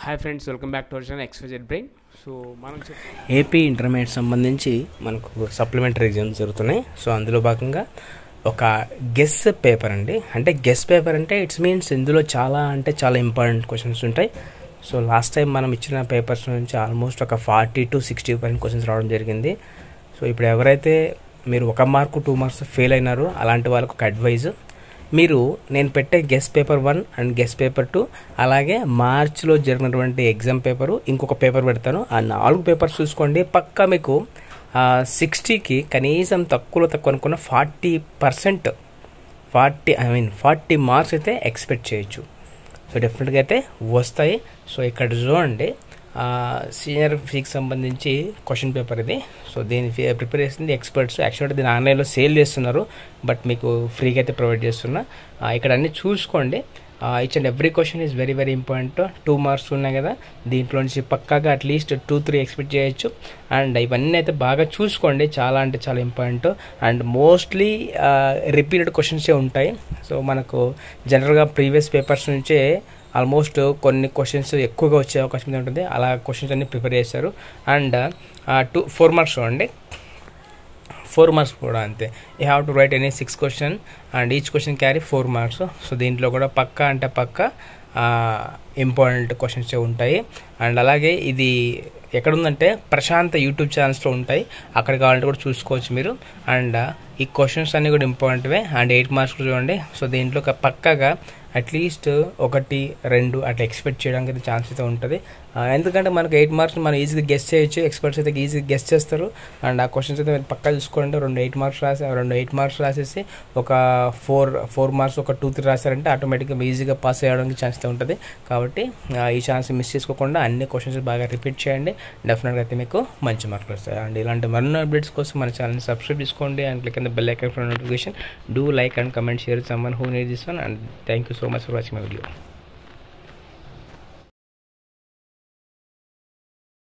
hi friends welcome back to version X P Z brain so మనం చెప్ AP intermediate సంబంధించి మనకు సప్లిమెంటరీ ఎగ్జామ్స్ జరుగుతున్నాయి సో అందులో భాగంగా ఒక గెస్ పేపర్ అండి అంటే గెస్ పేపర్ అంటే ఇట్స్ మీన్స్ ఇందులో చాలా అంటే చాలా ఇంపార్టెంట్ క్వశ్చన్స్ ఉంటాయి సో లాస్ట్ టైం మనం ఇచ్చిన పేపర్స్ నుంచి ఆల్మోస్ట్ ఒక forty to sixty percent questions రావడం జరిగింది సో ఇప్పుడు ఎవరైతే మీరు ఒక మార్కు టూ మార్క్స్ ఫెయిల్ అయినారో అలాంటి వాళ్ళకు ఒక అడ్వైజ్ మీరు నేను పెట్టే guest paper one and guest paper two అలాగే మార్చ్లో జరిగినటువంటి ఎగ్జామ్ పేపరు ఇంకొక పేపర్ పెడతాను ఆ నాలుగు పేపర్స్ చూసుకోండి పక్కా మీకు సిక్స్టీకి కనీసం తక్కువలో తక్కువ అనుకున్న forty percent forty I mean forty marks అయితే ఎక్స్పెక్ట్ చేయొచ్చు సో డెఫినెట్గా అయితే వస్తాయి సో ఇక్కడ చూడండి సీనియర్ ఫీకి సంబంధించి క్వశ్చన్ పేపర్ ఇది సో దీని ప్రిపేర్ చేసింది ఎక్స్పర్ట్స్ యాక్చువల్గా దీని ఆన్లైన్లో సేల్ చేస్తున్నారు బట్ మీకు ఫ్రీగా అయితే ప్రొవైడ్ చేస్తున్నా ఆ, ఇక్కడ అన్ని చూసుకోండి each and every question is very very important two marks ఉన్నాయి కదా దీంట్లో నుంచి పక్కాగా అట్లీస్ట్ టూ త్రీ ఎక్స్పెక్ట్ చేయొచ్చు అండ్ ఇవన్నీ అయితే బాగా చూసుకోండి చాలా అంటే చాలా ఇంపార్టెంట్ అండ్ మోస్ట్లీ రిపీటెడ్ క్వశ్చన్సే ఉంటాయి సో మనకు జనరల్గా ప్రీవియస్ పేపర్స్ నుంచే ఆల్మోస్ట్ కొన్ని క్వశ్చన్స్ ఎక్కువగా వచ్చే అవకాశం అయితే ఉంటుంది అలా క్వశ్చన్స్ అన్ని ప్రిపేర్ చేశారు అండ్ టూ ఫోర్ మార్క్స్ చూడండి ఫోర్ మార్క్స్ కూడా అంతే you have to write any six question and each question carry four marks so దీంట్లో కూడా పక్కా అంటే పక్కా ఇంపార్టెంట్ క్వశ్చన్స్ ఉంటాయి అండ్ అలాగే ఇది ఎక్కడుందంటే ప్రశాంత్ యూట్యూబ్ ఛానల్స్లో ఉంటాయి అక్కడ కావాలంటే కూడా చూసుకోవచ్చు మీరు అండ్ ఈ క్వశ్చన్స్ అన్నీ కూడా ఇంపార్టెంట్వే అండ్ ఎయిట్ మార్క్స్ చూడండి సో దీంట్లో ఒక పక్కాగా అట్లీస్ట్ ఒకటి రెండు అట్లా ఎక్స్పెక్ట్ చేయడానికి అయితే ఛాన్స్ అయితే ఉంటుంది ఆ, ఎందుకంటే మనకు ఎయిట్ మార్క్స్ మనం ఈజీగా గెస్ట్ చేయొచ్చు ఎక్స్పర్ట్స్ అయితే ఈజీగా గెస్ట్ చేస్తారు అండ్ ఆ క్వశ్చన్స్ అయితే మీరు పక్కా చూసుకోండి రెండు ఎయిట్ మార్క్స్ రాసి రెండు ఎయిట్ మార్క్స్ రాసేసి ఒక ఫోర్ ఫోర్ మార్క్స్ ఒక టూ త్రీ రాశారంటే ఆటోమేటిక్గా ఈజీగా పాస్ అయ్యడానికి ఛాన్స్ అయితే ఉంటుంది కాబట్టి ఆ, ఈ ఛాన్స్ మిస్ చేసుకోకుండా అన్ని క్వశ్చన్స్ బాగా రిపీట్ చేయండి డెఫినెట్గా అయితే మీకు మంచి మార్కులు వస్తాయి అండ్ ఇలాంటి మరిన్ని అప్డేట్స్ కోసం మన ఛానల్ని సబ్స్క్రైబ్ చేసుకోండి and click the bell icon for notification do like and comment share someone who need this one and thank you so much for watching my video